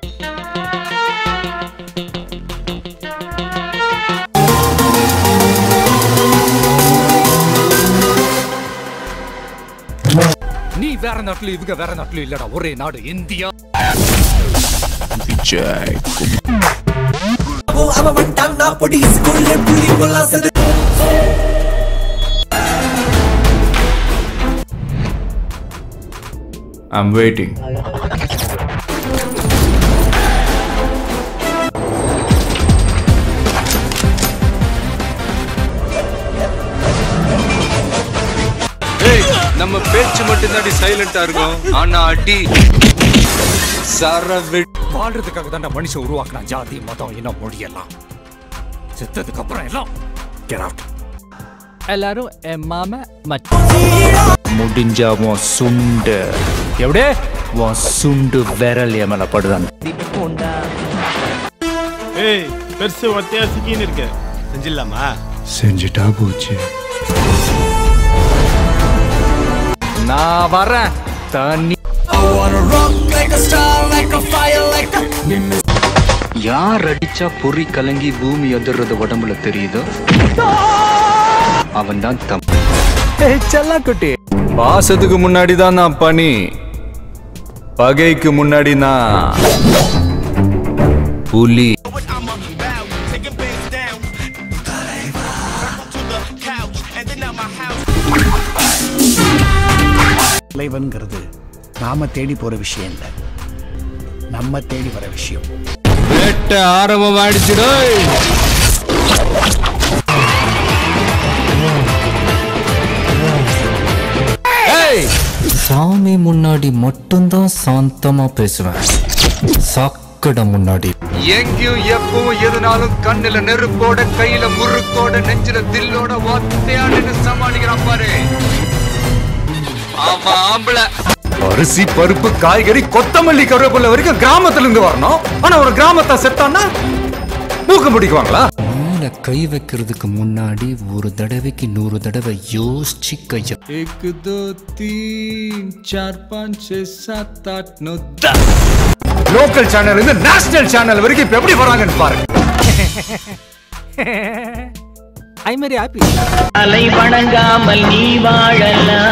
நீ வேற நாட்டுல இவங்க வேற நாட்டுல இல்லடா ஒரே நாடு இந்தியா விஜய் அவன் வந்துட்டான் நான் பொடி ஸ்கூல்ல புள்ளி கொல்லாம் செது ஐம் வெயிட்டிங் ஏய் நம்ம பேச்சு மட்டும் தாண்டி சைலண்டா இருக்கும் ஆனா அடி சரவி வாழ்றதுக்காக தான் மனுஷன் உருவாக்குனா ஜாதி மதம் இனம் மொழி எல்லாம் செத்ததுக்கு அப்புறம் எல்லாம் get out எல்லாரும் என் மாம மச்சான் முடிஞ்சா உன் சுண்டு எப்படியே உன் சுண்டு விரல் என் மேல படுதான் ஏய் பெருசு ஒத்தையா சிக்கின்னு இருக்க செஞ்சிடலாமா செஞ்சுட்டா போச்சு நான் வரேன் தண்ணி I wanna rock like a star like a fire like a யார் அடிச்சா பொறி கலங்கி பூமி அதிர்றது உடம்புல தெரியுதோ அவன் தான் தம் செல்லக்குட்டி பாசத்துக்கு முன்னாடி தான் நான் பனி பகைக்கு முன்னாடி நான் புலி தலைவன்கிறது நாம தேடி போற விஷயம் இல்ல நம்ம தேடி வர விஷயம் வேட்ட ஆரம்பம் ஆயிடுச்சுடோ சாமி முன்னாடி மட்டும்தான் சாந்தமா பேசுவேன் சாக்கட முன்னாடி எங்கேயும் எப்பவும் எதுனாலும் கண்ணுல நெருப்போட கையில முறுக்கோட நெஞ்சில தில்லோட ஒத்தையாடு சமாளிக்கிறான் பாரு ஆமா ஆம்பளை அரிசி பருப்பு காய்கறி கொத்தமல்லி கருவேப்பிலை வரைக்கும் கிராமத்துல இருந்து வரணும் ஆனா ஒரு கிராமத்தை செத்தான்னா மூக்க முடிக்குவாங்களா மேல கை வைக்கிறதுக்கு முன்னாடி ஒரு தடவைக்கு நூறு தடவை யோசிச்சு கைய एक दो तीन चार पाँच छह सात आठ नौ லோக்கல் சேனல் இருந்து நேஷனல் சேனல் வரைக்கும் இப்ப எப்படி வராங்கன்னு பாருங்க ஐ மாதிரி ஹாப்பி அலை வணங்காமல் நீ வாழலாம்